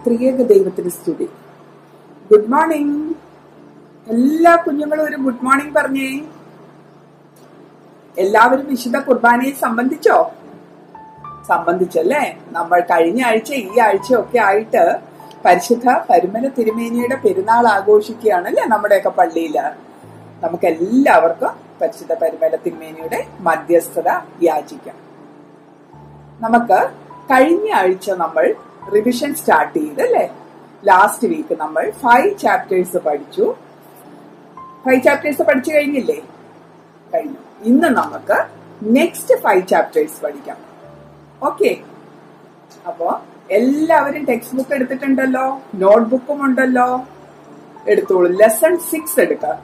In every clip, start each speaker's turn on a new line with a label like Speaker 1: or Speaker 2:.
Speaker 1: ത്രിയേക ദൈവത്തിന് സ്തുതി ഗുഡ് മോർണിംഗ് എല്ലാ കുഞ്ഞുങ്ങളും ഒരു ഗുഡ് മോർണിംഗ് പറഞ്ഞേ എല്ലാവരും വിശുദ്ധ കുർബാനയെ സംബന്ധിച്ചോ സംബന്ധിച്ചല്ലേ നമ്മൾ കഴിഞ്ഞ ആഴ്ച ഈ ആഴ്ചയൊക്കെ ആയിട്ട് പരിശുദ്ധ പരുമല തിരുമേനിയുടെ പെരുന്നാൾ ആഘോഷിക്കുകയാണല്ലേ നമ്മുടെയൊക്കെ പള്ളിയില് നമുക്ക് എല്ലാവർക്കും പരിശുദ്ധ പരുമല തിരുമേനിയുടെ മധ്യസ്ഥത യാചിക്കാം നമുക്ക് കഴിഞ്ഞ ആഴ്ച നമ്മൾ റിവിഷൻ സ്റ്റാർട്ട് ചെയ്തല്ലേ ലാസ്റ്റ് വീക്ക് നമ്മൾ ഫൈവ് ചാപ്റ്റേഴ്സ് പഠിച്ചു ഫൈവ് ചാപ്റ്റേഴ്സ് പഠിച്ചു കഴിഞ്ഞില്ലേ കഴിഞ്ഞു ഇന്ന് നമുക്ക് നെക്സ്റ്റ് ഫൈവ് ചാപ്റ്റേഴ്സ് പഠിക്കാം ഓക്കെ അപ്പോ എല്ലാവരും ടെക്സ്റ്റ് ബുക്ക് എടുത്തിട്ടുണ്ടല്ലോ നോട്ട്ബുക്കും ഉണ്ടല്ലോ എടുത്തോളൂ ലെസൺ സിക്സ് എടുക്കാം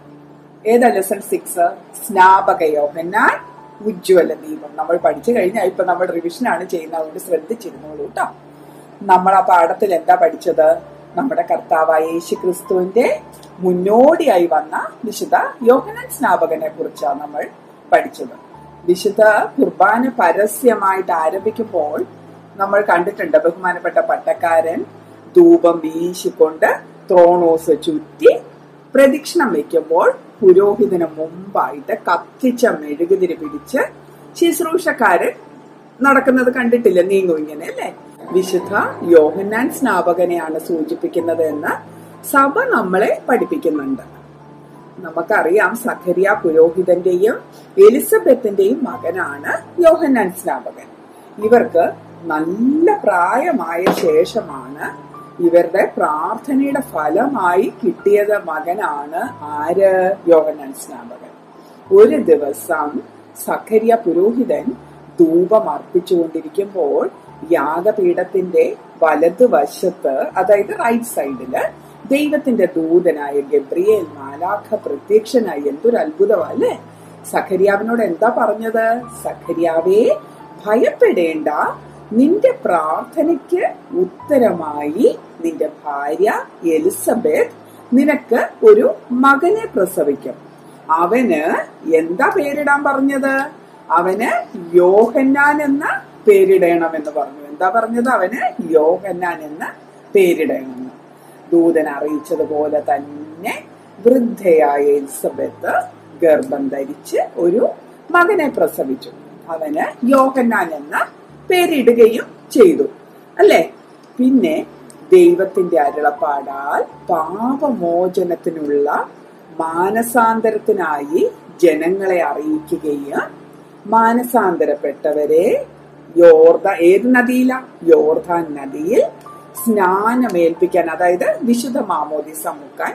Speaker 1: ഏതാ ലെസൺ സിക്സ് സ്നാപകയോഹന്നാൻ ഉജ്ജ്വല ദീപം നമ്മൾ പഠിച്ചു കഴിഞ്ഞാൽ ഇപ്പൊ നമ്മൾ റിവിഷൻ ആണ് ചെയ്യുന്നത് അതുകൊണ്ട് ശ്രദ്ധിച്ചിരുന്നോളൂ കേട്ടോ നമ്മൾ ആ പാഠത്തിൽ എന്താ പഠിച്ചത് നമ്മുടെ കർത്താവായ യേശു ക്രിസ്തുവിന്റെ മുന്നോടിയായി വന്ന വിശുദ്ധ യോഹനൻ സ്നാപകനെ കുറിച്ചാണ് നമ്മൾ പഠിച്ചത് വിശുദ്ധ കുർബാന പരസ്യമായിട്ട് ആരംഭിക്കുമ്പോൾ നമ്മൾ കണ്ടിട്ടുണ്ട് ബഹുമാനപ്പെട്ട പട്ടക്കാരൻ ധൂപം വീശിക്കൊണ്ട് ത്രോണോസ് ചുറ്റി പ്രദക്ഷിണം വെക്കുമ്പോൾ പുരോഹിതന് മുമ്പായിട്ട് കത്തിച്ച മെഴുകുതിരി പിടിച്ച് ശുശ്രൂഷക്കാരൻ നടക്കുന്നത് കണ്ടിട്ടില്ല നീങ്ങും ഇങ്ങനെ അല്ലേ വിശുദ്ധ യോഹന്നാൻ സ്നാപകനെയാണ് സൂചിപ്പിക്കുന്നത് എന്ന് സഭ നമ്മളെ പഠിപ്പിക്കുന്നുണ്ട് നമുക്കറിയാം സഖരിയ പുരോഹിതന്റെയും എലിസബത്തിന്റെയും മകനാണ് യോഹന്നാൻ സ്നാപകൻ ഇവർക്ക് നല്ല പ്രായമായ ശേഷമാണ് ഇവരുടെ പ്രാർത്ഥനയുടെ ഫലമായി കിട്ടിയത് മകനാണ് ആര് യോഹന്നാൻ സ്നാപകൻ ഒരു ദിവസം സഖരിയ പുരോഹിതൻ ധൂപം അർപ്പിച്ചുകൊണ്ടിരിക്കുമ്പോൾ യാഗപീഠത്തിന്റെ വലതുവശത്ത് അതായത് റൈറ്റ് സൈഡില് ദൈവത്തിന്റെ ദൂതനായ ഗബ്രിയേൽ മാലാഖ പ്രത്യക്ഷനായി എന്തൊരു അത്ഭുതമാ അല്ലേ സഖരിയാവിനോട് എന്താ പറഞ്ഞത് സഖരിയാവേ ഭയപ്പെടേണ്ട നിന്റെ പ്രാർത്ഥനയ്ക്ക് ഉത്തരമായി നിന്റെ ഭാര്യ എലിസബത്ത് നിനക്ക് ഒരു മകനെ പ്രസവിക്കും അവന് എന്താ പേരിടാൻ പറഞ്ഞത് അവന് യോഹന്നാൻ എന്ന പേരിടണമെന്ന് പറഞ്ഞു എന്താ പറഞ്ഞത് അവന് യോഹന്നാൻ എന്ന പേരിടണമെന്ന് ദൂതൻ അറിയിച്ചതുപോലെ തന്നെ വൃദ്ധയായ എലിസബത്ത് ഗർഭം ധരിച്ച് ഒരു മകനെ പ്രസവിച്ചു അവന് യോഹന്നാൻ എന്ന പേരിടുകയും ചെയ്തു അല്ലേ പിന്നെ ദൈവത്തിന്റെ അരുളപ്പാടാൽ പാപമോചനത്തിനുള്ള മാനസാന്തരത്തിനായി ജനങ്ങളെ അറിയിക്കുകയും മാനസാന്തരപ്പെട്ടവരെ യോർദ ഏത് നദിയില യോർദാൻ നദിയിൽ സ്നാനമേൽപ്പിക്കാൻ അതായത് വിശുദ്ധ മാമോദിസ മുക്കാൻ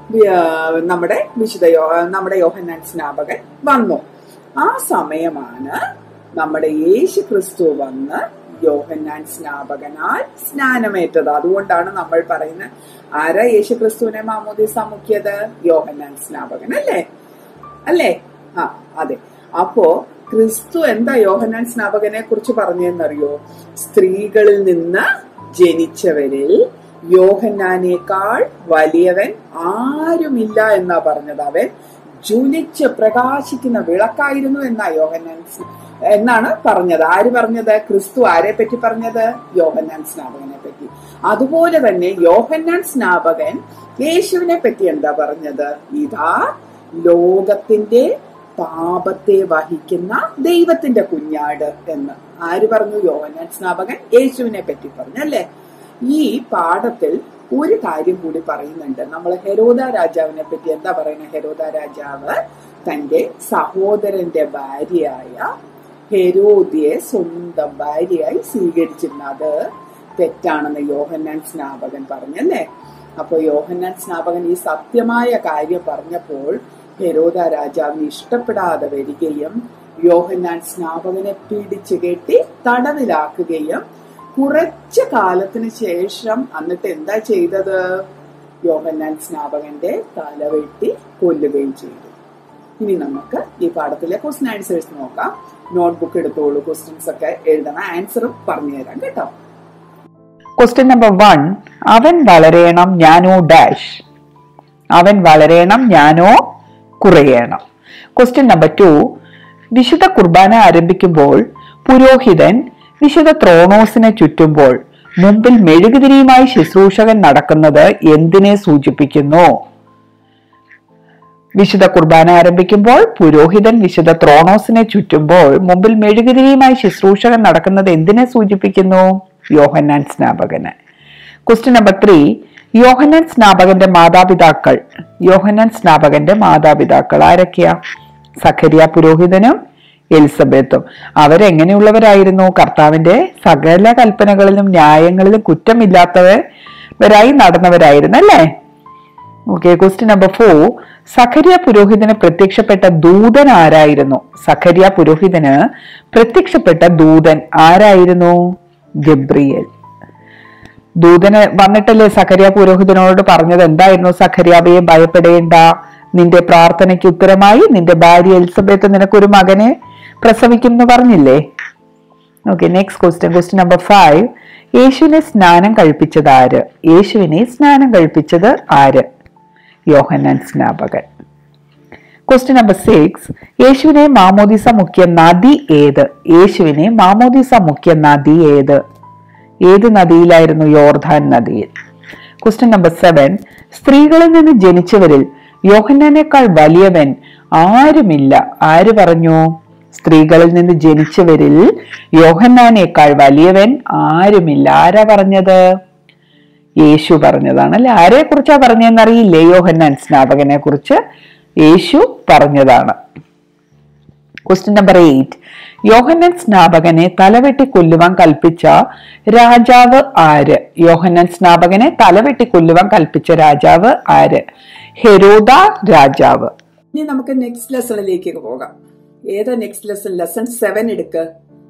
Speaker 1: നമ്മുടെ വിശുദ്ധ നമ്മുടെ യോഹന്നാൻ സ്നാപകൻ വന്നു ആ സമയമാണ് നമ്മുടെ യേശു ക്രിസ്തു വന്ന് യോഹന്നാൻ സ്നാപകനാൽ സ്നാനമേറ്റത് അതുകൊണ്ടാണ് നമ്മൾ പറയുന്നത് ആരാ യേശു ക്രിസ്തുവിനെ മാമോദിസ മുക്കിയത് യോഹന്നാൻ സ്നാപകൻ അല്ലേ അല്ലേ ആ അതെ അപ്പോ ക്രിസ്തു എന്താ യോഹന്നാൻ സ്നാപകനെ കുറിച്ച് പറഞ്ഞതെന്നറിയോ സ്ത്രീകളിൽ നിന്ന് ജനിച്ചവരിൽ യോഹന്നാനേക്കാൾ വലിയവൻ ആരുമില്ല എന്നാ പറഞ്ഞത് അവൻ ജ്വലിച്ച് പ്രകാശിക്കുന്ന വിളക്കായിരുന്നു എന്നാ യോഹന്നാൻ എന്നാണ് പറഞ്ഞത് ആര് പറഞ്ഞത് ക്രിസ്തു ആരെ പറ്റി പറഞ്ഞത് യോഹന്നാൻ സ്നാപകനെ പറ്റി അതുപോലെ തന്നെ യോഹന്നാൻ സ്നാപകൻ യേശുവിനെ പറ്റി എന്താ പറഞ്ഞത് ഇതാ ലോകത്തിന്റെ പാപത്തെ വഹിക്കുന്ന ദൈവത്തിന്റെ കുഞ്ഞാട് എന്ന് ആര് പറഞ്ഞു യോഹന്നാൻ സ്നാപകൻ യേശുവിനെ പറ്റി പറഞ്ഞു അല്ലെ ഈ പാഠത്തിൽ ഒരു കാര്യം കൂടി പറയുന്നുണ്ട് നമ്മൾ ഹെരോദ രാജാവിനെ പറ്റി എന്താ പറയുന്നത് ഹെരോദ രാജാവ് തന്റെ സഹോദരന്റെ ഭാര്യയായ ഹെരോദിയെ സ്വന്തം ഭാര്യയായി സ്വീകരിച്ചിരുന്നു അത് തെറ്റാണെന്ന് യോഹന്നാൻ സ്നാപകൻ പറഞ്ഞല്ലേ അപ്പൊ യോഹന്നാൻ സ്നാപകൻ ഈ സത്യമായ കാര്യം പറഞ്ഞപ്പോൾ ഹെരോദ രാജാവിന് ഇഷ്ടപ്പെടാതെ വരികയും യോഹന്നാൻ സ്നാപകനെ പിടിച്ചു കെട്ടി തടവിലാക്കുകയും കുറച്ച് കാലത്തിന് ശേഷം എന്നിട്ട് എന്താ ചെയ്തത് യോഹന്നാൻ സ്നാപകന്റെ തല വെട്ടി കൊല്ലുകയും ചെയ്തു ഇനി നമുക്ക് ഈ പാഠത്തിലെ ക്വസ്റ്റ്യൻ ആൻസേഴ്സ് നോക്കാം നോട്ട്ബുക്ക് എടുത്തോളൂ ക്വസ്റ്റ്യൻസ് ഒക്കെ എഴുതണം ആൻസറും പറഞ്ഞു തരാം കേട്ടോ
Speaker 2: ക്വസ്റ്റ്യൻ നമ്പർ വൺ അവൻ വളരേണം ഞാനോ ഡാഷ് അവൻ വളരേണം ഞാനോ കുറയണം ക്വസ്റ്റ്യൻ നമ്പർ ടു വിശുദ്ധ കുർബാന ആരംഭിക്കുമ്പോൾ പുരോഹിതൻ വിശുദ്ധ ത്രോണോസിനെ ചുറ്റുമ്പോൾ മുമ്പിൽ മെഴുകുതിരിയുമായി ശുശ്രൂഷകൻ നടക്കുന്നത് എന്തിനെ സൂചിപ്പിക്കുന്നു വിശുദ്ധ കുർബാന ആരംഭിക്കുമ്പോൾ പുരോഹിതൻ വിശുദ്ധ ത്രോണോസിനെ ചുറ്റുമ്പോൾ മുമ്പിൽ മെഴുകുതിരിയുമായി ശുശ്രൂഷകൻ നടക്കുന്നത് എന്തിനെ സൂചിപ്പിക്കുന്നു യോഹന്നാൻ സ്നാപകന് ക്വസ്റ്റ്യൻ നമ്പർ ത്രീ യോഹന്നാൻ സ്നാപകന്റെ മാതാപിതാക്കൾ യോഹന്നാൻ സ്നാപകന്റെ മാതാപിതാക്കൾ ആരൊക്കെയാ സഖരിയ പുരോഹിതനും എലിസബത്തും അവരെങ്ങനെയുള്ളവരായിരുന്നു കർത്താവിന്റെ സകല കൽപ്പനകളിലും ന്യായങ്ങളിലും കുറ്റമില്ലാത്തവരായി നടന്നവരായിരുന്നു അല്ലേ okay question number four Sakhariya പുരോഹിതന് പ്രത്യക്ഷപ്പെട്ട ദൂതൻ ആരായിരുന്നു സഖരിയ പുരോഹിതന് പ്രത്യക്ഷപ്പെട്ട ദൂതൻ ആരായിരുന്നു ഗബ്രിയേൽ ദൂതന് വന്നിട്ടല്ലേ സഖരിയ പുരോഹിതനോട് പറഞ്ഞത് എന്തായിരുന്നു സഖരിയാവയെ ഭയപ്പെടേണ്ട നിന്റെ പ്രാർത്ഥനയ്ക്ക് ഉത്തരമായി നിന്റെ ഭാര്യ എലിസബത്ത് നിനക്കൊരു മകനെ പ്രസവിക്കും എന്ന് പറഞ്ഞില്ലേ okay next question question number five യേശുവിനെ സ്നാനം കഴിപ്പിച്ചത് ആര് യേശുവിനെ സ്നാനം കഴിപ്പിച്ചത് ആര് യോഹന്നാൻ സ്നാപകൻ ക്വസ്റ്റ്യൻ നമ്പർ സിക്സ് യേശുവിനെ മാമോദിസ മുഖ്യ നദി ഏത് യേശുവിനെ മാമോദിസ മുഖ്യ നദി ഏത് ഏത് നദിയിലായിരുന്നു യോർധാൻ നദിയിൽ ക്വസ്റ്റ്യൻ നമ്പർ സെവൻ സ്ത്രീകളിൽ നിന്ന് ജനിച്ചവരിൽ യോഹന്നാനേക്കാൾ വലിയവൻ ആരുമില്ല ആര് പറഞ്ഞു സ്ത്രീകളിൽ നിന്ന് ജനിച്ചവരിൽ യോഹന്നാനേക്കാൾ വലിയവൻ ആരുമില്ല ആരാ പറഞ്ഞത് യേശു പറഞ്ഞതാണ് അല്ലെ ആരെ കുറിച്ചാ പറഞ്ഞതെന്ന് അറിയില്ലേ യോഹന്നാൻ സ്നാപകനെ കുറിച്ച് യേശു പറഞ്ഞതാണ് ക്വസ്റ്റ്യൻ നമ്പർ എയ്റ്റ് യോഹന്നൻ സ്നാപകനെ തലവെട്ടി കൊല്ലുവാൻ കൽപ്പിച്ച രാജാവ് ആര് യോഹന്നൻ സ്നാപകനെ തലവെട്ടി കൊല്ലുവാൻ കൽപ്പിച്ച രാജാവ് ആര് ഹെരോദ രാജാവ്
Speaker 1: ഇനി നമുക്ക് നെക്സ്റ്റ് ലെസണിലേക്ക് പോകാം ഏതാ നെക്സ്റ്റ് ലെസൺ ലെസൺ സെവൻ എടുക്ക്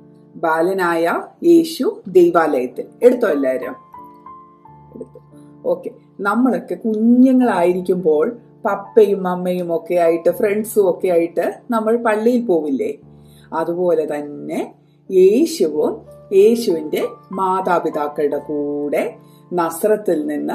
Speaker 1: ബാലനായ യേശു ദൈവാലയത്തിൽ എടുത്തോ എല്ലാവരും എടുത്തു ഓക്കെ നമ്മളൊക്കെ കുഞ്ഞുങ്ങളായിരിക്കുമ്പോൾ പപ്പയും അമ്മയും ഒക്കെ ആയിട്ട് ഫ്രണ്ട്സും ഒക്കെ ആയിട്ട് നമ്മൾ പള്ളിയിൽ പോവില്ലേ അതുപോലെ തന്നെ യേശുവും യേശുവിന്റെ മാതാപിതാക്കളുടെ കൂടെ നസ്രത്തിൽ നിന്ന്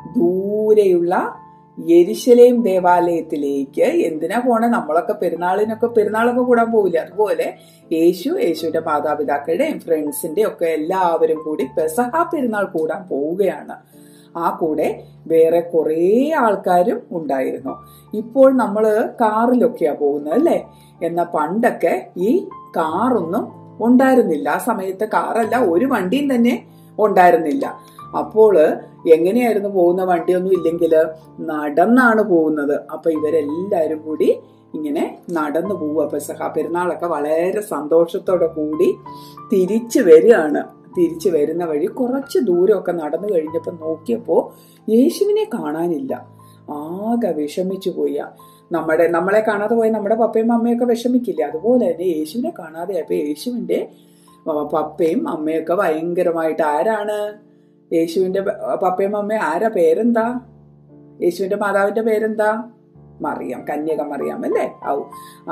Speaker 1: ദൂരെയുള്ള യെരിശലേം ദേവാലയത്തിലേക്ക് എന്തിനാ പോണേ നമ്മളൊക്കെ പെരുന്നാളിനൊക്കെ പെരുന്നാളൊക്കെ കൂടാൻ പോവില്ല അതുപോലെ യേശു യേശുവിന്റെ മാതാപിതാക്കളുടെയും ഫ്രണ്ട്സിന്റെയും ഒക്കെ എല്ലാവരും കൂടി പെസഹ പെരുന്നാൾ കൂടാൻ പോവുകയാണ് ആ കൂടെ വേറെ കുറേ ആൾക്കാരും ഉണ്ടായിരുന്നു ഇപ്പോൾ നമ്മൾ കാറിലൊക്കെയാ പോകുന്നത് അല്ലേ എന്നാൽ പണ്ടൊക്കെ ഈ കാറൊന്നും ഉണ്ടായിരുന്നില്ല ആ സമയത്ത് കാറല്ല ഒരു വണ്ടിയും തന്നെ ഉണ്ടായിരുന്നില്ല അപ്പോൾ എങ്ങനെയായിരുന്നു പോകുന്ന വണ്ടിയൊന്നും ഇല്ലെങ്കിൽ നടന്നാണ് പോകുന്നത് അപ്പൊ ഇവരെല്ലാരും കൂടി ഇങ്ങനെ നടന്നു പോവുക പെസഹ പെരുന്നാളൊക്കെ വളരെ സന്തോഷത്തോടെ കൂടി തിരിച്ചു വരികയാണ് തിരിച്ചു വരുന്ന വഴി കുറച്ച് ദൂരമൊക്കെ നടന്നു കഴിഞ്ഞപ്പോൾ നോക്കിയപ്പോൾ യേശുവിനെ കാണാനില്ല ആകെ വിഷമിച്ചു പോയ നമ്മുടെ നമ്മളെ കാണാതെ പോയ നമ്മുടെ പപ്പയും അമ്മയൊക്കെ വിഷമിക്കില്ല അതുപോലെ തന്നെ യേശുവിനെ കാണാതെ അപ്പൊ യേശുവിന്റെ പപ്പയും അമ്മയൊക്കെ ഭയങ്കരമായിട്ട് ആരാണ് യേശുവിന്റെ പപ്പയും അമ്മയും ആരാ പേരെന്താ യേശുവിന്റെ മാതാവിന്റെ പേരെന്താ മറിയാം കന്യക മറിയാം അല്ലേ ഔ ആ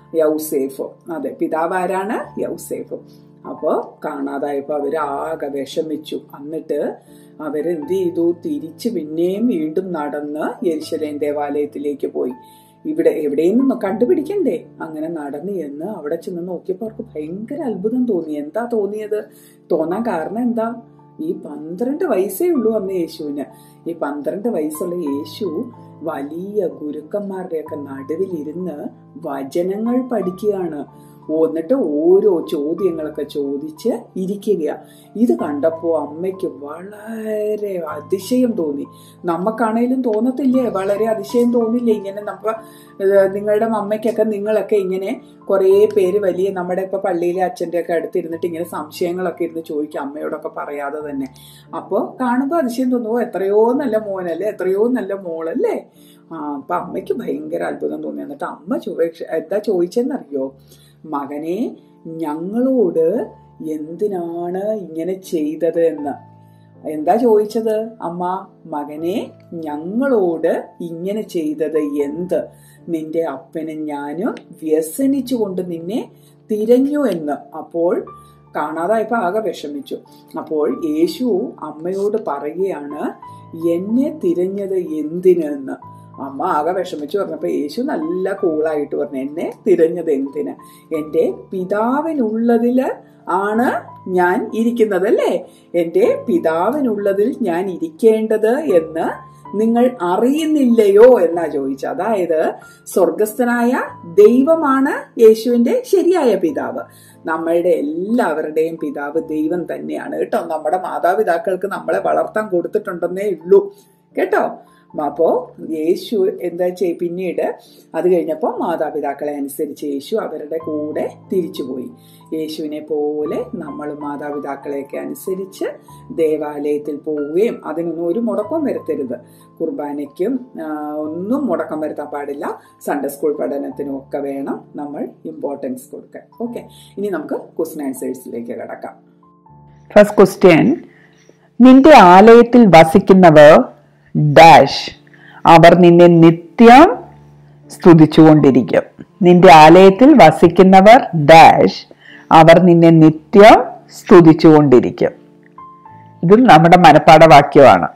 Speaker 1: യൗസേഫ് അതെ പിതാവ് ആരാണ് യൗസേഫ് അപ്പോൾ കാണാതായപ്പോൾ അവർ ആകെ വിഷമിച്ചു എന്നിട്ട് അവരെന്ത് ചെയ്തു തിരിച്ച് പിന്നെയും വീണ്ടും നടന്ന് യെരുശലേം ദേവാലയത്തിലേക്ക് പോയി ഇവിടെ എവിടെയും നിന്ന് കണ്ടുപിടിക്കണ്ടേ അങ്ങനെ നടന്നു എന്ന് അവിടെ ചെന്ന് നോക്കിയപ്പോൾ അവർക്ക് ഭയങ്കര അത്ഭുതം തോന്നി എന്താ തോന്നിയത് തോന്നാൻ കാരണം എന്താ ഈ പന്ത്രണ്ട് വയസ്സേ ഉള്ളൂ അന്ന് യേശുവിന് ഈ പന്ത്രണ്ട് വയസ്സുള്ള യേശു വലിയ ഗുരുക്കന്മാരുടെയൊക്കെ നടുവിലിരുന്ന് വചനങ്ങൾ പഠിക്കുകയാണ് എന്നിട്ട് ഓരോ ചോദ്യങ്ങളൊക്കെ ചോദിച്ച് ഇരിക്കുക ഇത് കണ്ടപ്പോൾ അമ്മയ്ക്ക് വളരെ അതിശയം തോന്നി നമുക്കാണേലും തോന്നത്തില്ലേ വളരെ അതിശയം തോന്നില്ലേ ഇങ്ങനെ നമ്മ നിങ്ങളുടെ അമ്മയ്ക്കൊക്കെ നിങ്ങളൊക്കെ ഇങ്ങനെ കുറേ പേര് വലിയ നമ്മുടെ ഇപ്പൊ പള്ളിയിലെ അച്ഛൻ്റെ ഒക്കെ അടുത്തിരുന്നിട്ട് ഇങ്ങനെ സംശയങ്ങളൊക്കെ ഇരുന്ന് ചോദിക്കും അമ്മയോടൊക്കെ പറയാതെ തന്നെ അപ്പോൾ കാണുമ്പോൾ അതിശയം തോന്നുമോ എത്രയോ നല്ല മോനല്ലേ എത്രയോ നല്ല മോളല്ലേ ആ അപ്പൊ അമ്മയ്ക്ക് ഭയങ്കര അത്ഭുതം തോന്നി എന്നിട്ട് അമ്മ ചോദിച്ച എന്താ ചോദിച്ചെന്നറിയോ മകനെ ഞങ്ങളോട് എന്തിനാണ് ഇങ്ങനെ ചെയ്തത് എന്ന് എന്താ ചോദിച്ചത് അമ്മ മകനെ ഞങ്ങളോട് ഇങ്ങനെ ചെയ്തത് എന്ത് നിന്റെ അപ്പനും ഞാനും വ്യസനിച്ചുകൊണ്ട് നിന്നെ തിരഞ്ഞു എന്ന് അപ്പോൾ കാണാതായപ്പോ ആകെ വിഷമിച്ചു അപ്പോൾ യേശു അമ്മയോട് പറയുകയാണ് എന്നെ തിരഞ്ഞത് എന്തിനെന്ന് അമ്മ ആകെ വിഷമിച്ചു പറഞ്ഞപ്പോ യേശു നല്ല കൂളായിട്ട് പറഞ്ഞു എന്നെ തിരഞ്ഞത് എന്തിന് എന്റെ പിതാവിനുള്ളതില് ആണ് ഞാൻ ഇരിക്കുന്നത് അല്ലേ എന്റെ പിതാവിനുള്ളതിൽ ഞാൻ ഇരിക്കേണ്ടത് എന്ന് നിങ്ങൾ അറിയുന്നില്ലയോ എന്നാ ചോദിച്ചത് അതായത് സ്വർഗസ്ഥനായ ദൈവമാണ് യേശുവിന്റെ ശരിയായ പിതാവ് നമ്മളുടെ എല്ലാവരുടെയും പിതാവ് ദൈവം തന്നെയാണ് കേട്ടോ നമ്മുടെ മാതാപിതാക്കൾക്ക് നമ്മളെ വളർത്താൻ കൊടുത്തിട്ടുണ്ടെന്നേ ഉള്ളൂ കേട്ടോ അപ്പോ യേശു എന്താ ചെയ് പിന്നീട് അത് കഴിഞ്ഞപ്പോൾ മാതാപിതാക്കളെ അനുസരിച്ച് യേശു അവരുടെ കൂടെ തിരിച്ചുപോയി യേശുവിനെ പോലെ നമ്മൾ മാതാപിതാക്കളെയൊക്കെ അനുസരിച്ച് ദേവാലയത്തിൽ പോവുകയും അതിനൊന്നും ഒരു മുടക്കം വരുത്തരുത് കുർബാനയ്ക്കും ഒന്നും മുടക്കം വരുത്താൻ പാടില്ല സൺഡേ സ്കൂൾ പഠനത്തിനും ഒക്കെ വേണം നമ്മൾ ഇമ്പോർട്ടൻസ് കൊടുക്കാൻ ഓക്കെ ഇനി നമുക്ക് ക്വസ്റ്റൻ ആൻസേഴ്സിലേക്ക് കിടക്കാം
Speaker 2: ഫസ്റ്റ് ക്വസ്റ്റ്യൻ നിന്റെ ആലയത്തിൽ വസിക്കുന്നവർ ഡാഷ് അവർ നിന്നെ നിത്യം സ്തുതിച്ചുകൊണ്ടിരിക്കും നിന്റെ ആലയത്തിൽ വസിക്കുന്നവർ ഡാഷ് അവർ നിന്നെ നിത്യം സ്തുതിച്ചുകൊണ്ടിരിക്കും ഇതും നമ്മുടെ മനപ്പാഠവാക്യമാണ്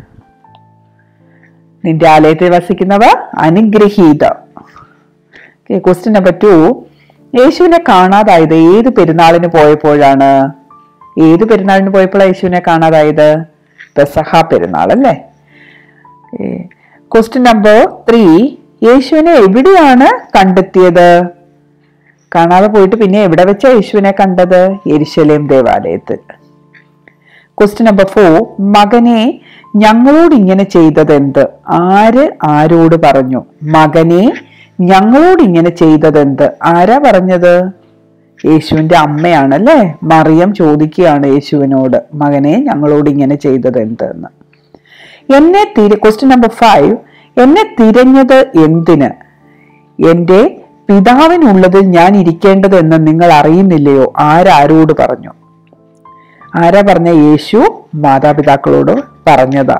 Speaker 2: നിന്റെ ആലയത്തിൽ വസിക്കുന്നവർ അനുഗ്രഹീത ക്വസ്റ്റ്യൻ നമ്പർ ടു യേശുവിനെ കാണാതായത് ഏത് പെരുന്നാളിന് പോയപ്പോഴാണ് ഏത് പെരുന്നാളിന് പോയപ്പോഴാണ് യേശുവിനെ കാണാതായത് പെസഹ പെരുന്നാൾ അല്ലേ ക്വസ്റ്റ്യൻ നമ്പർ ത്രീ യേശുവിനെ എവിടെയാണ് കണ്ടെത്തിയത് കാണാതെ പോയിട്ട് പിന്നെ എവിടെ വെച്ചാ യേശുവിനെ കണ്ടത് എരിശലേം ദേവാലയത്തിൽ ക്വസ്റ്റ്യൻ നമ്പർ ഫോർ മകനെ ഞങ്ങളോട് ഇങ്ങനെ ചെയ്തത് എന്ത് ആര് ആരോട് പറഞ്ഞു മകനെ ഞങ്ങളോട് ഇങ്ങനെ ചെയ്തത് എന്ത് ആരാ പറഞ്ഞത് യേശുവിന്റെ അമ്മയാണല്ലേ മറിയം ചോദിക്കുകയാണ് യേശുവിനോട് മകനെ ഞങ്ങളോട് ഇങ്ങനെ ചെയ്തത് എന്ത് എന്ന് എന്നെ തിര ക്വസ്റ്റ്യൻ നമ്പർ ഫൈവ് എന്നെ തിരഞ്ഞത് എന്തിന് എന്റെ പിതാവിനുള്ളതിൽ ഞാൻ ഇരിക്കേണ്ടത് എന്ന് നിങ്ങൾ അറിയുന്നില്ലയോ ആരാരോട് പറഞ്ഞു ആരാ പറഞ്ഞ യേശു മാതാപിതാക്കളോട് പറഞ്ഞതാ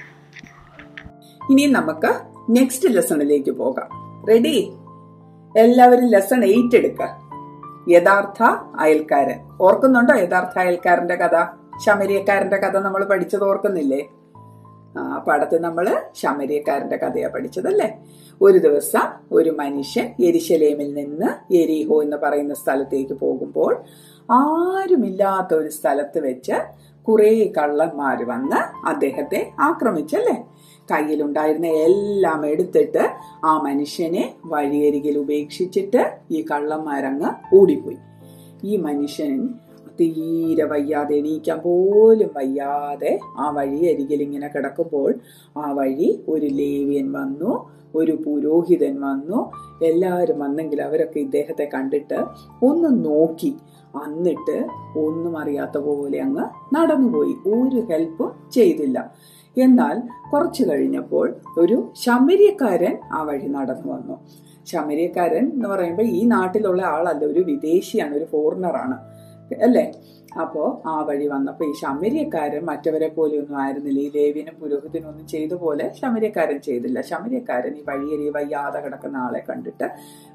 Speaker 1: ഇനി നമുക്ക് നെക്സ്റ്റ് ലെസണിലേക്ക് പോകാം റെഡി എല്ലാവരും ലെസൺ എയ്റ്റ് എടുക്ക യഥാർത്ഥ അയൽക്കാരൻ ഓർക്കുന്നുണ്ടോ യഥാർത്ഥ അയൽക്കാരന്റെ കഥ ശമരിയക്കാരന്റെ കഥ നമ്മൾ പഠിച്ചത് ഓർക്കുന്നില്ലേ ആ പാഠത്തിൽ നമ്മൾ ശമരിയക്കാരന്റെ കഥയാ പഠിച്ചതല്ലേ ഒരു ദിവസം ഒരു മനുഷ്യൻ എരിശലേമിൽ നിന്ന് എരിഹോ എന്ന് പറയുന്ന സ്ഥലത്തേക്ക് പോകുമ്പോൾ ആരുമില്ലാത്ത ഒരു സ്ഥലത്ത് വെച്ച് കുറെ കള്ളന്മാർ വന്ന് അദ്ദേഹത്തെ ആക്രമിച്ചല്ലേ കയ്യിലുണ്ടായിരുന്ന എല്ലാം എടുത്തിട്ട് ആ മനുഷ്യനെ വഴിയരികിൽ ഉപേക്ഷിച്ചിട്ട് ഈ കള്ളന്മാരങ്ങ് ഓടിപ്പോയി ഈ മനുഷ്യൻ തീരെ വയ്യാതെ എണീക്കാൻ പോലും വയ്യാതെ ആ വഴി അരികിൽ ഇങ്ങനെ കിടക്കുമ്പോൾ ആ വഴി ഒരു ലേവ്യൻ വന്നു ഒരു പുരോഹിതൻ വന്നു എല്ലാവരും വന്നെങ്കിൽ അവരൊക്കെ ഇദ്ദേഹത്തെ കണ്ടിട്ട് ഒന്ന് നോക്കി എന്നിട്ട് ഒന്നും അറിയാത്ത പോലെ അങ്ങ് നടന്നുപോയി ഒരു ഹെൽപ്പും ചെയ്തില്ല എന്നാൽ കുറച്ചു കഴിഞ്ഞപ്പോൾ ഒരു ശമര്യക്കാരൻ ആ വഴി നടന്നു വന്നു ശമര്യക്കാരൻ എന്ന് പറയുമ്പോൾ ഈ നാട്ടിലുള്ള ആളല്ല ഒരു വിദേശിയാണ് ഒരു ഫോറിനറാണ് അല്ലേ അപ്പോ ആ വഴി വന്നപ്പോ ഈ ശമര്യക്കാരൻ മറ്റവരെ പോലെ ഒന്നും ആയിരുന്നില്ല ഈ ലേവിനും പുരോഹിതനും ഒന്നും ചെയ്ത പോലെ ശമര്യക്കാരൻ ചെയ്തില്ല ശമര്യക്കാരൻ ഈ വഴിയരി വയ്യാതെ കിടക്കുന്ന ആളെ കണ്ടിട്ട്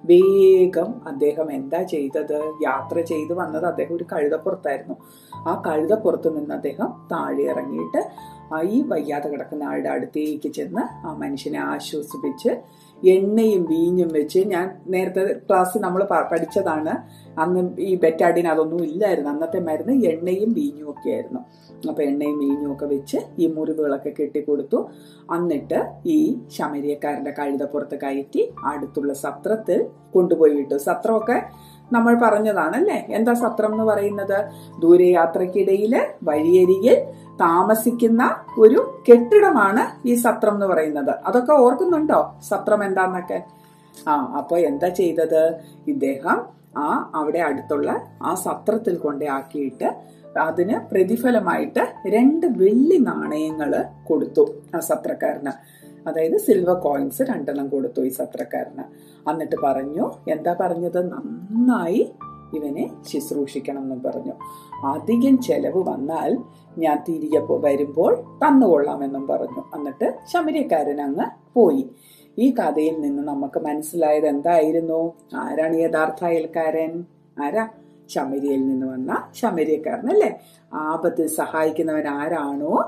Speaker 1: വേഗം അദ്ദേഹം എന്താ ചെയ്തത് യാത്ര ചെയ്തു വന്നത് അദ്ദേഹം ഒരു കഴുതപ്പുറത്തായിരുന്നു ആ കഴുതപ്പുറത്ത് നിന്ന് അദ്ദേഹം താഴെ ഇറങ്ങിയിട്ട് ഈ വയ്യാതെ കിടക്കുന്ന ആളുടെ അടുത്തേക്ക് ചെന്ന് ആ മനുഷ്യനെ ആശ്വസിപ്പിച്ച് എണ്ണയും വീഞ്ഞും വെച്ച് ഞാൻ നേരത്തെ ക്ലാസ്സിൽ നമ്മൾ പഠിച്ചതാണ് അന്ന് ഈ ബെറ്റാഡിന് അതൊന്നും ഇല്ലായിരുന്നു അന്നത്തെ മരുന്ന് എണ്ണയും വീഞ്ഞും ഒക്കെ ആയിരുന്നു അപ്പൊ എണ്ണയും വീഞ്ഞും ഒക്കെ വെച്ച് ഈ മുറിവുകളൊക്കെ കെട്ടിക്കൊടുത്തു എന്നിട്ട് ഈ ശമരിയക്കാരന്റെ കഴുതപ്പുറത്ത് കയറ്റി അടുത്തുള്ള സത്രത്തിൽ കൊണ്ടുപോയി വിട്ടു സത്രമൊക്കെ നമ്മൾ പറഞ്ഞതാണല്ലേ എന്താ സത്രം എന്ന് പറയുന്നത് ദൂരയാത്രക്കിടയില് വഴിയരികിൽ താമസിക്കുന്ന ഒരു കെട്ടിടമാണ് ഈ സത്രം എന്ന് പറയുന്നത് അതൊക്കെ ഓർക്കുന്നുണ്ടോ സത്രം എന്താന്നൊക്കെ ആ അപ്പൊ എന്താ ചെയ്തത് ഇദ്ദേഹം ആ അവിടെ അടുത്തുള്ള ആ സത്രത്തിൽ കൊണ്ടേ ആക്കിയിട്ട് അതിന് പ്രതിഫലമായിട്ട് രണ്ട് വെള്ളി നാണയങ്ങള് കൊടുത്തു ആ സത്രക്കാരന് അതായത് സിൽവർ കോയിൻസ് രണ്ടെണ്ണം കൊടുത്തു ഈ സത്രക്കാരന് എന്നിട്ട് പറഞ്ഞു എന്താ പറഞ്ഞത് നന്നായി ഇവനെ ശുശ്രൂഷിക്കണം എന്ന് പറഞ്ഞു അധികം ചെലവ് വന്നാൽ ഞാൻ തിരികെ വരുമ്പോൾ തന്നുകൊള്ളാമെന്നും പറഞ്ഞു എന്നിട്ട് ശമര്യക്കാരൻ അങ്ങ് പോയി ഈ കഥയിൽ നിന്ന് നമുക്ക് മനസ്സിലായത് എന്തായിരുന്നു ആരാണ് യഥാർത്ഥ അയൽക്കാരൻ ആരാ ശമരിയയിൽ നിന്ന് വന്ന ശമരിയക്കാരൻ അല്ലേ ആപത്തിൽ സഹായിക്കുന്നവൻ ആരാണോ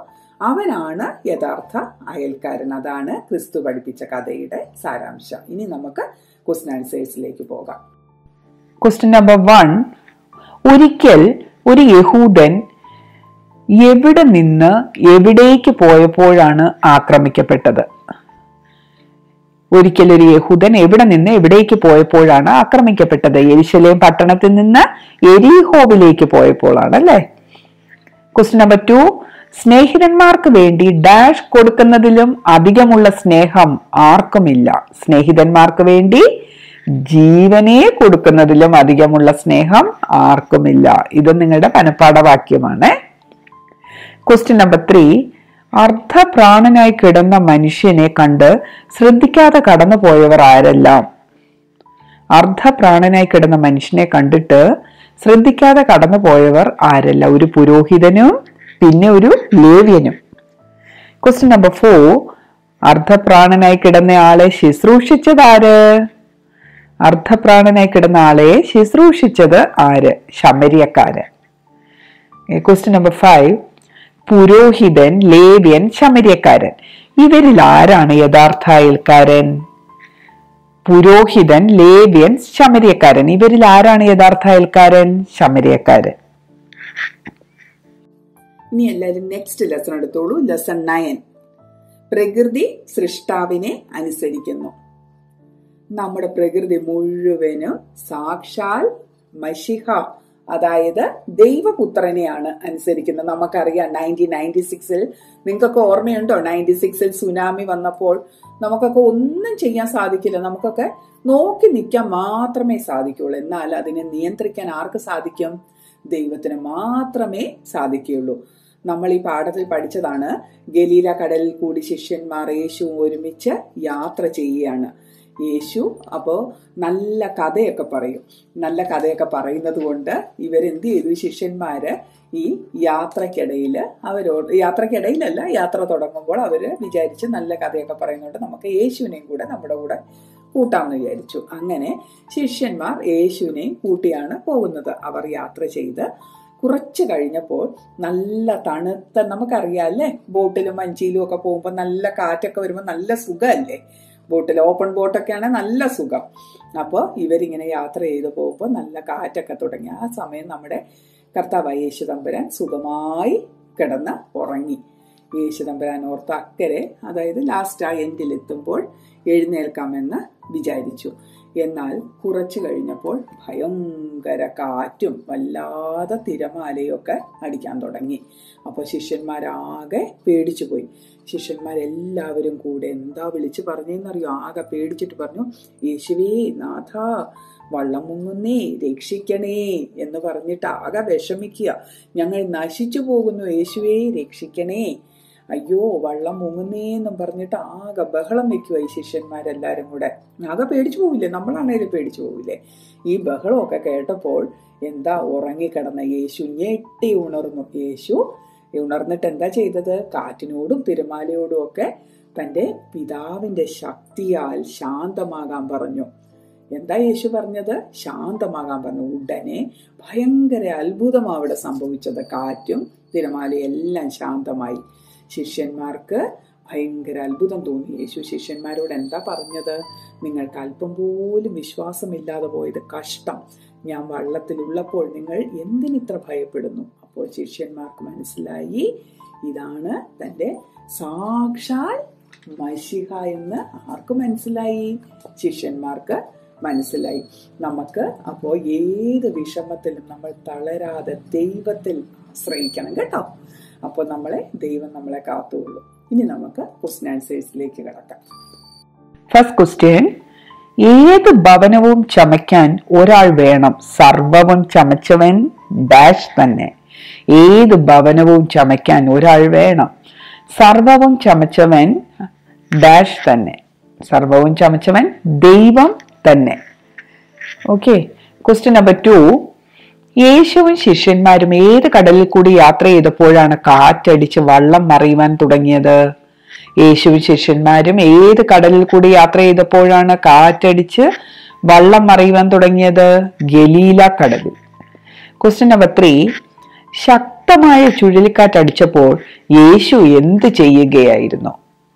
Speaker 1: അവനാണ് യഥാർത്ഥ അയൽക്കാരൻ അതാണ് ക്രിസ്തു പഠിപ്പിച്ച കഥയുടെ സാരാംശം ഇനി നമുക്ക് ക്വസ്റ്റൻ ആൻസേഴ്സിലേക്ക് പോകാം
Speaker 2: ക്വസ്റ്റ്യൻ നമ്പർ വൺ ഒരിക്കൽ ഒരു യഹൂദൻ എവിടെ നിന്ന് എവിടേക്ക് പോയപ്പോഴാണ് ആക്രമിക്കപ്പെട്ടത് ഒരിക്കൽ ഒരു യഹൂദൻ എവിടെ നിന്ന് എവിടേക്ക് പോയപ്പോഴാണ് ആക്രമിക്കപ്പെട്ടത് എരിശലേം പട്ടണത്തിൽ നിന്ന് എരീഹോവിലേക്ക് പോയപ്പോഴാണ് അല്ലേ ക്വസ്റ്റ്യൻ നമ്പർ ടു സ്നേഹിതന്മാർക്ക് വേണ്ടി ഡാഷ് കൊടുക്കുന്നതിലും അധികമുള്ള സ്നേഹം ആർക്കുമില്ല സ്നേഹിതന്മാർക്ക് വേണ്ടി ജീവനെ കൊടുക്കുന്നതിലും അധികമുള്ള സ്നേഹം ആർക്കുമില്ല ഇത് നിങ്ങളുടെ പനപ്പാടവാക്യമാണ് ക്വസ്റ്റ്യൻ നമ്പർ ത്രീ അർദ്ധപ്രാണനായി കിടന്ന മനുഷ്യനെ കണ്ട് ശ്രദ്ധിക്കാതെ കടന്നുപോയവർ ആരെല്ലാം അർദ്ധപ്രാണനായി കിടന്ന മനുഷ്യനെ കണ്ടിട്ട് ശ്രദ്ധിക്കാതെ കടന്നുപോയവർ ആരല്ല ഒരു പുരോഹിതനും പിന്നെ ഒരു ലേവ്യനും ക്വസ്റ്റ്യൻ നമ്പർ ഫോർ അർദ്ധപ്രാണനായി കിടന്ന ആളെ ശുശ്രൂഷിച്ചത് ആര് അർദ്ധപ്രാണനായി കിടന്ന ആളെ ശുശ്രൂഷിച്ചത് ആര് ശമരിയക്കാരൻ ക്വസ്റ്റ്യൻ നമ്പർ ഫൈവ് പുരോഹിതൻ ലേവ്യൻ ശമരിയക്കാരൻ ഇവരിൽ ആരാണ് യഥാർത്ഥ അയൽക്കാരൻ പുരോഹിതൻ ലേവ്യൻ ശമരിയക്കാരൻ ഇവരിൽ ആരാണ് യഥാർത്ഥ അയൽക്കാരൻ ശമരിയക്കാരൻ
Speaker 1: ഇനി എല്ലാവരും നെക്സ്റ്റ് ലെസൺ എടുത്തോളൂ ലെസൺ നയൻ പ്രകൃതി സൃഷ്ടാവിനെ അനുസരിക്കുന്നു നമ്മുടെ പ്രകൃതി മുഴുവനും സാക്ഷാൽ മഷിഹ അതായത് ദൈവപുത്രനെയാണ് അനുസരിക്കുന്നത് നമുക്കറിയാം നയൻറ്റീൻ നയൻറ്റി സിക്സിൽ നിങ്ങൾക്കൊക്കെ ഓർമ്മയുണ്ടോ നയൻറ്റി സിക്സിൽ സുനാമി വന്നപ്പോൾ നമുക്കൊക്കെ ഒന്നും ചെയ്യാൻ സാധിക്കില്ല നമുക്കൊക്കെ നോക്കി നിൽക്കാൻ മാത്രമേ സാധിക്കുള്ളൂ എന്നാൽ അതിനെ നിയന്ത്രിക്കാൻ ആർക്ക് സാധിക്കും ദൈവത്തിന് മാത്രമേ സാധിക്കുകയുള്ളൂ നമ്മൾ ഈ പാഠത്തിൽ പഠിച്ചതാണ് ഗലീല കടലിൽ കൂടി ശിഷ്യന്മാർ യേശു ഒരുമിച്ച് യാത്ര ചെയ്യുകയാണ് യേശു അപ്പോ നല്ല കഥയൊക്കെ പറയും നല്ല കഥയൊക്കെ പറയുന്നത് കൊണ്ട് ഇവരെന്ത് ചെയ്തു ശിഷ്യന്മാര് ഈ യാത്രക്കിടയിൽ അവരോട് യാത്രക്കിടയിലല്ല യാത്ര തുടങ്ങുമ്പോൾ അവര് വിചാരിച്ച് നല്ല കഥയൊക്കെ പറയുന്നുണ്ട് നമുക്ക് യേശുവിനെയും കൂടെ നമ്മുടെ കൂടെ കൂട്ടാമെന്ന് വിചാരിച്ചു അങ്ങനെ ശിഷ്യന്മാർ യേശുവിനെയും കൂട്ടിയാണ് പോകുന്നത് അവർ യാത്ര ചെയ്ത് കുറച്ച് കഴിഞ്ഞപ്പോൾ നല്ല തണുത്ത നമുക്കറിയാം അല്ലേ ബോട്ടിലും വഞ്ചിയിലും ഒക്കെ പോകുമ്പോൾ നല്ല കാറ്റൊക്കെ വരുമ്പോൾ നല്ല സുഖമല്ലേ ബോട്ടിൽ ഓപ്പൺ ബോട്ടൊക്കെയാണ് നല്ല സുഖം അപ്പോൾ ഇവരിങ്ങനെ യാത്ര ചെയ്ത് പോകുമ്പോൾ നല്ല കാറ്റൊക്കെ തുടങ്ങി ആ സമയം നമ്മുടെ കർത്താവ് യേശു തമ്പുരാൻ സുഖമായി കിടന്ന് ഉറങ്ങി യേശു തമ്പുരാൻ ഓർത്ത അക്കരെ അതായത് ലാസ്റ്റ് ആ എൻഡിലെത്തുമ്പോൾ എഴുന്നേൽക്കാമെന്ന് വിചാരിച്ചു എന്നാൽ കുറച്ചു കഴിഞ്ഞപ്പോൾ ഭയങ്കര കാറ്റും വല്ലാതെ തിരമാലയൊക്കെ അടിക്കാൻ തുടങ്ങി അപ്പോൾ ശിഷ്യന്മാരാകെ പേടിച്ചു പോയി ശിഷ്യന്മാരെല്ലാവരും കൂടെ എന്താ വിളിച്ചു പറഞ്ഞെന്നറിയോ ആകെ പേടിച്ചിട്ട് പറഞ്ഞു യേശുവേ നാഥ വള്ളം മുങ്ങുന്നേ രക്ഷിക്കണേ എന്ന് പറഞ്ഞിട്ട് ആകെ വിഷമിക്കുക ഞങ്ങൾ നശിച്ചു പോകുന്നു യേശുവേ രക്ഷിക്കണേ അയ്യോ വള്ളം മുങ്ങുന്നേ എന്നും പറഞ്ഞിട്ട് ആകെ ബഹളം വെക്കുക ഈ ശിഷ്യന്മാരെല്ലാരും കൂടെ ആകെ പേടിച്ചു പോവില്ലേ നമ്മളാണേലും പേടിച്ചു പോവില്ലേ ഈ ബഹളമൊക്കെ കേട്ടപ്പോൾ എന്താ ഉറങ്ങിക്കിടന്ന യേശു ഞെട്ടി ഉണർന്നു യേശു ഉണർന്നിട്ട് എന്താ ചെയ്തത് കാറ്റിനോടും തിരമാലയോടും ഒക്കെ തന്റെ പിതാവിന്റെ ശക്തിയാൽ ശാന്തമാകാൻ പറഞ്ഞു എന്താ യേശു പറഞ്ഞത് ശാന്തമാകാൻ പറഞ്ഞു ഉടനെ ഭയങ്കര അത്ഭുതം അവിടെ സംഭവിച്ചത് കാറ്റും തിരമാലയും എല്ലാം ശാന്തമായി ശിഷ്യന്മാർക്ക് ഭയങ്കര അത്ഭുതം തോന്നി യേശു ശിഷ്യന്മാരോട് എന്താ പറഞ്ഞത് നിങ്ങൾക്ക് അല്പം പോലും വിശ്വാസമില്ലാതെ പോയത് കഷ്ടം ഞാൻ വള്ളത്തിലുള്ളപ്പോൾ നിങ്ങൾ എന്തിനിത്ര ഭയപ്പെടുന്നു അപ്പോൾ ശിഷ്യന്മാർക്ക് മനസ്സിലായി ഇതാണ് തന്റെ സാക്ഷാൽ മഷിഹ എന്ന് ആർക്ക് മനസ്സിലായി ശിഷ്യന്മാർക്ക് മനസ്സിലായി നമുക്ക് അപ്പോൾ ഏത് വിഷമത്തിലും നമ്മൾ തളരാതെ ദൈവത്തിൽ ആശ്രയിക്കണം കേട്ടോ അപ്പോൾ നമ്മളെ ദൈവം നമ്മളെ കാത്തുകൊള്ളു ഇനി നമുക്ക് ക്വസ്റ്റൻ ആൻസേഴ്സിലേക്ക് കിടക്കാം
Speaker 2: ഫസ്റ്റ് ക്വസ്റ്റ്യൻ ഏത് ഭവനവും ചമയ്ക്കാൻ ഒരാൾ വേണം സർവവും ചമച്ചവൻ ഡാഷ് തന്നെ ഏത് ഭവനവും ചമയ്ക്കാൻ ഒരാൾ വേണം സർവവും ചമച്ചവൻ ഡാഷ് തന്നെ സർവവും ചമച്ചവൻ ദൈവം തന്നെ ഓക്കെ ക്വസ്റ്റ്യൻ നമ്പർ ടു യേശുവും ശിഷ്യന്മാരും ഏത് കടലിൽ കൂടി യാത്ര ചെയ്തപ്പോഴാണ് കാറ്റടിച്ച് വള്ളം മറിയുവാൻ തുടങ്ങിയത് യേശുവും ശിഷ്യന്മാരും ഏത് കടലിൽ കൂടി യാത്ര ചെയ്തപ്പോഴാണ് കാറ്റടിച്ച് വള്ളം മറിയുവാൻ തുടങ്ങിയത് ഗലീല കടലിൽ ക്വസ്റ്റ്യൻ നമ്പർ ത്രീ ശക്ത ശക്തമായ ചുഴലിക്കാറ്റടിച്ചപ്പോൾ യേശു എന്ത് ചെയ്യുകയായിരുന്നു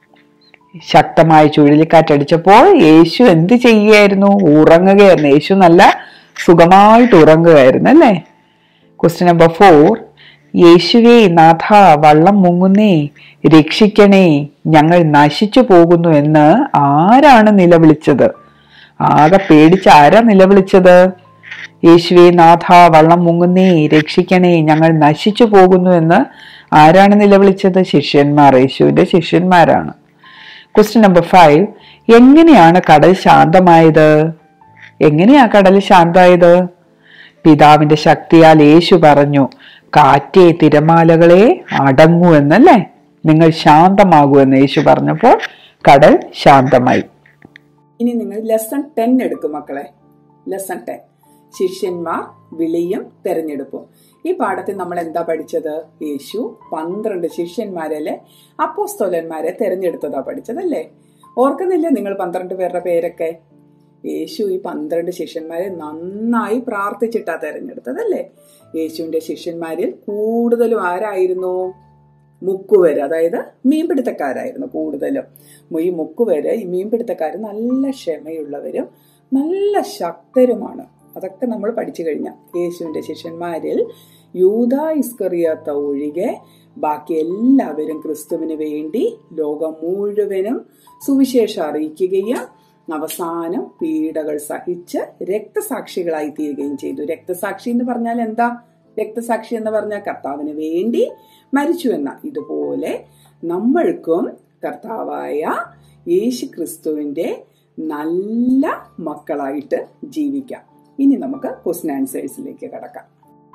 Speaker 2: ശക്തമായ ചുഴലിക്കാറ്റടിച്ചപ്പോൾ യേശു എന്ത് ചെയ്യുകയായിരുന്നു ഉറങ്ങുകയായിരുന്നു യേശു നല്ല സുഖമായിട്ട് ഉറങ്ങുകയായിരുന്നു അല്ലേ ക്വസ്റ്റ്യൻ നമ്പർ ഫോർ യേശുവേ നാഥ വള്ളം മുങ്ങുന്നേ രക്ഷിക്കണേ ഞങ്ങൾ നശിച്ചു പോകുന്നു എന്ന് ആരാണ് നിലവിളിച്ചത് ആകെ പേടിച്ച് ആരാ നിലവിളിച്ചത് യേശുവേ നാഥ വള്ളം മുങ്ങുന്നേ രക്ഷിക്കണേ ഞങ്ങൾ നശിച്ചു പോകുന്നു എന്ന് ആരാണ് നിലവിളിച്ചത് ശിഷ്യന്മാർ യേശുവിന്റെ ശിഷ്യന്മാരാണ് ക്വസ്റ്റ്യൻ നമ്പർ ഫൈവ് എങ്ങനെയാണ് കടൽ ശാന്തമായത് എങ്ങനെയാ കടൽ ശാന്തമായത് പിതാവിന്റെ ശക്തിയാൽ യേശു പറഞ്ഞു കാറ്റേ തിരമാലകളെ അടങ്ങൂ എന്നല്ലേ നിങ്ങൾ ശാന്തമാകൂ എന്ന് യേശു പറഞ്ഞപ്പോൾ കടൽ ശാന്തമായി
Speaker 1: ഇനി നിങ്ങൾ ലെസൺ ടെൻ എടുക്കും മക്കളെ ലെസൺ ടെൻ ശിഷ്യന്മാർ വിളിയും തെരഞ്ഞെടുപ്പും ഈ പാഠത്തിൽ നമ്മൾ എന്താ പഠിച്ചത് യേശു പന്ത്രണ്ട് ശിഷ്യന്മാരിലെ അപ്പോസ്തോലന്മാരെ തെരഞ്ഞെടുത്തതാ പഠിച്ചതല്ലേ ഓർക്കുന്നില്ലേ നിങ്ങൾ പന്ത്രണ്ട് പേരുടെ പേരൊക്കെ യേശു ഈ പന്ത്രണ്ട് ശിഷ്യന്മാരെ നന്നായി പ്രാർത്ഥിച്ചിട്ടാ തെരഞ്ഞെടുത്തതല്ലേ യേശുവിന്റെ ശിഷ്യന്മാരിൽ കൂടുതലും ആരായിരുന്നു മുക്കുവര് അതായത് മീൻപിടുത്തക്കാരായിരുന്നു കൂടുതലും ഈ മുക്കുവര് ഈ മീൻപിടുത്തക്കാര് നല്ല ക്ഷമയുള്ളവരും നല്ല ശക്തരുമാണ് അതൊക്കെ നമ്മൾ പഠിച്ചു കഴിഞ്ഞ യേശുവിന്റെ ശിഷ്യന്മാരിൽ യൂത ഇസ്കറിയാത്ത ഒഴികെ ബാക്കി എല്ലാവരും ക്രിസ്തുവിന് വേണ്ടി ലോകം മുഴുവനും സുവിശേഷം അറിയിക്കുകയും അവസാനം പീഡകൾ സഹിച്ച് രക്തസാക്ഷികളായി തീരുകയും ചെയ്തു രക്തസാക്ഷി എന്ന് പറഞ്ഞാൽ എന്താ രക്തസാക്ഷി എന്ന് പറഞ്ഞാൽ കർത്താവിന് വേണ്ടി മരിച്ചു എന്ന ഇതുപോലെ നമ്മൾക്കും കർത്താവായ യേശു ക്രിസ്തുവിന്റെ നല്ല മക്കളായിട്ട് ജീവിക്കാം ഇനി നമുക്ക് ക്വസ്റ്റ്യൻ ആൻസേഴ്സിലേക്ക് കടക്കാം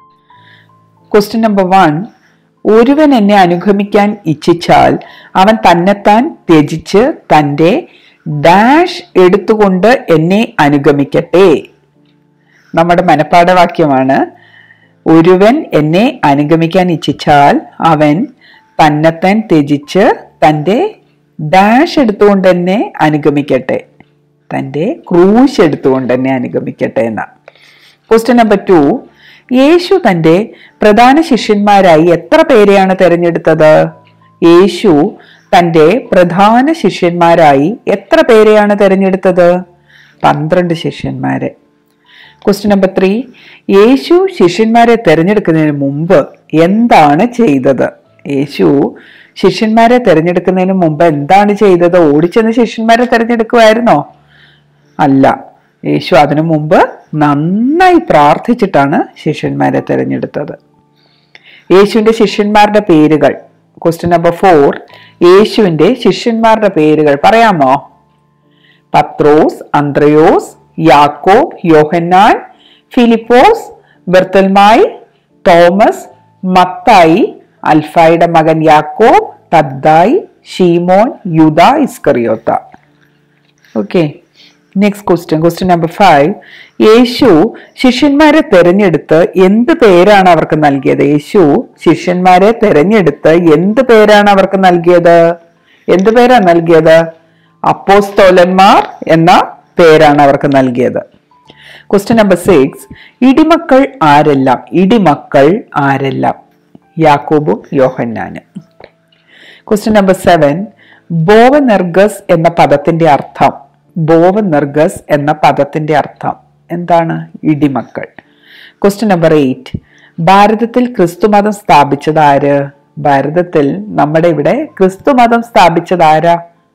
Speaker 2: ക്വസ്റ്റ്യൻ നമ്പർ വൺ ഒരുവൻ എന്നെ അനുഗമിക്കാൻ ഇച്ഛിച്ചാൽ അവൻ തന്നെത്താൻ ത്യജിച്ച് തന്റെ ഡാഷ് എടുത്തുകൊണ്ട് എന്നെ അനുഗമിക്കട്ടെ നമ്മുടെ മനഃപ്പാഠവാക്യമാണ് ഒരുവൻ എന്നെ അനുഗമിക്കാൻ ഇച്ഛിച്ചാൽ അവൻ തന്നെത്താൻ ത്യജിച്ച് തന്റെ ഡാഷ് എടുത്തുകൊണ്ട് എന്നെ അനുഗമിക്കട്ടെ തന്റെ ക്രൂശ് എടുത്തുകൊണ്ട് എന്നെ അനുഗമിക്കട്ടെ എന്ന ക്വസ്റ്റ്യൻ നമ്പർ ടു യേശു തന്റെ പ്രധാന ശിഷ്യന്മാരായി എത്ര പേരെയാണ് തെരഞ്ഞെടുത്തത് യേശു തന്റെ പ്രധാന ശിഷ്യന്മാരായി എത്ര പേരെയാണ് തെരഞ്ഞെടുത്തത് പന്ത്രണ്ട് ശിഷ്യന്മാരെ ക്വസ്റ്റ്യൻ നമ്പർ ത്രീ യേശു ശിഷ്യന്മാരെ തെരഞ്ഞെടുക്കുന്നതിന് മുമ്പ് എന്താണ് ചെയ്തത് യേശു ശിഷ്യന്മാരെ തെരഞ്ഞെടുക്കുന്നതിന് മുമ്പ് എന്താണ് ചെയ്തത് ഓടിച്ചെന്ന് ശിഷ്യന്മാരെ തെരഞ്ഞെടുക്കുമായിരുന്നോ അല്ല യേശു അതിനു മുമ്പ് നന്നായി പ്രാർത്ഥിച്ചിട്ടാണ് ശിഷ്യന്മാരെ തെരഞ്ഞെടുത്തത് യേശുവിന്റെ ശിഷ്യന്മാരുടെ പേരുകൾ ക്വസ്റ്റ്യൻ നമ്പർ ഫോർ യേശുവിന്റെ ശിഷ്യന്മാരുടെ പേരുകൾ പറയാമോ പത്രോസ് അന്ത്രയോസ് യാക്കോബ് യോഹന്നാൻ ഫിലിപ്പോസ് ബെർത്തൽമായി തോമസ് മത്തായി അൽഫായുടെ മകൻ Yakob Thaddai Shimon Yuda Iskariyotha okay next question question number five Yesu ശിഷ്യന്മാരെ തെരഞ്ഞെടുത്ത് എന്ത് പേരാണ് അവർക്ക് നൽകിയത് യേശു ശിഷ്യന്മാരെ തെരഞ്ഞെടുത്ത് എന്ത് പേരാണ് അവർക്ക് നൽകിയത് എന്ത് പേരാണ് നൽകിയത് അപ്പോസ്തോലന്മാർ എന്ന പേരാണ് അവർക്ക് നൽകിയത് ക്വസ്റ്റ്യൻ നമ്പർ സിക്സ് ഇടിമക്കൾ ആരെല്ലാം ഇടിമക്കൾ ആരെല്ലാം യാക്കോബും യോഹന്നാനും ക്വസ്റ്റ്യൻ നമ്പർ സെവൻ ബോവനെർഗസ് എന്ന പദത്തിന്റെ അർത്ഥം ബോവനെർഗസ് എന്ന പദത്തിന്റെ അർത്ഥം എന്താണ് ഇടിമക്കൾ ക്വസ്റ്റ്യൻ നമ്പർ എയ്റ്റ് ഭാരതത്തിൽ ക്രിസ്തുമതം സ്ഥാപിച്ചത് ആര് ഭാരതത്തിൽ നമ്മുടെ ഇവിടെ ക്രിസ്തുമതം സ്ഥാപിച്ചത് ആരാ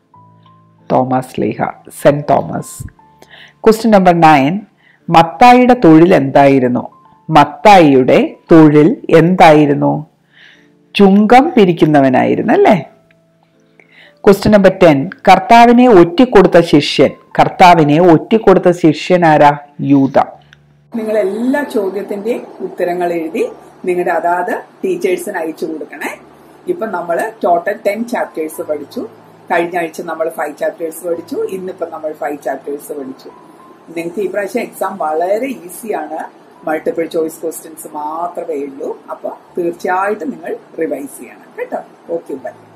Speaker 2: Thomas Leeha saint Thomas question number nine മത്തായിയുടെ തൊഴിൽ എന്തായിരുന്നു മത്തായിയുടെ തൊഴിൽ എന്തായിരുന്നു ചുങ്കം പിരിക്കുന്നവനായിരുന്നു അല്ലേ ക്വസ്റ്റ്യൻ നമ്പർ ടെൻ കർത്താവിനെ ഒറ്റിക്കൊടുത്ത ശിഷ്യൻ കർത്താവിനെ ഒറ്റിക്കൊടുത്ത ശിഷ്യൻ ആരാ യൂത
Speaker 1: നിങ്ങൾ എല്ലാ ചോദ്യത്തിന്റെയും ഉത്തരങ്ങൾ എഴുതി നിങ്ങളുടെ അതാത് ടീച്ചേഴ്സിന് അയച്ചു കൊടുക്കണേ ഇപ്പൊ നമ്മൾ ടോട്ടൽ ടെൻ ചാപ്റ്റേഴ്സ് പഠിച്ചു കഴിഞ്ഞ ആഴ്ച നമ്മൾ ഫൈവ് ചാപ്റ്റേഴ്സ് പഠിച്ചു ഇന്നിപ്പം നമ്മൾ ഫൈവ് ചാപ്റ്റേഴ്സ് പഠിച്ചു നിങ്ങൾക്ക് ഈ പ്രാവശ്യം എക്സാം വളരെ ഈസിയാണ് മൾട്ടിപ്പിൾ ചോയ്സ് ക്വസ്റ്റ്യൻസ് മാത്രമേ ഉള്ളൂ അപ്പൊ തീർച്ചയായിട്ടും നിങ്ങൾ റിവൈസ് ചെയ്യണം കേട്ടോ ഓക്കെ ബൈ